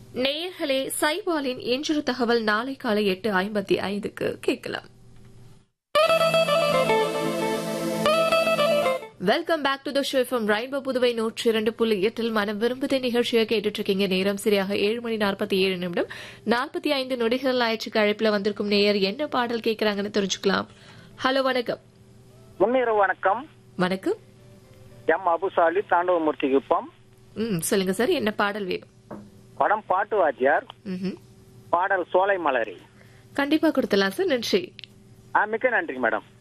நேயர்களே சைபாலின் இன்றொரு தகவல் நாளை காலை எட்டு ஐம்பத்தி ஐந்துக்கு கேட்கலாம் welcome back to the show from rainbow Puduvai நூற்றி இரண்டு புள்ளி எட்டில் மனம் விரும்புத நிகழ்ச்சியை கேட்டுட்டு இருக்கீங்க நேரம் சரியாக ஏழு மணி நாற்பத்தி ஏழு நிமிடம் நாற்பத்தி ஐந்து நொடிகள் ஆயிடுச்சுக்கு அழைப்புல வந்திருக்கும் நேயர் என்ன பாடல் கேட்கறாங்கன்னு தெரிஞ்சுக்கலாம் ஹலோ வணக்கம் முன்னிரவு வணக்கம் வணக்கம் எம் அபுசாலி தாண்டவமூர்த்தி குப்பம் ம் சொல்லுங்க சார் என்ன பாடல் வேணும் படம் பாட்டு வாத்தியார் ம்ஹும். பாடல் சோலை மலரி கண்டிப்பா கொடுத்தலாம் சார் நன்றி ஆ மிக்க நன்றி மேடம்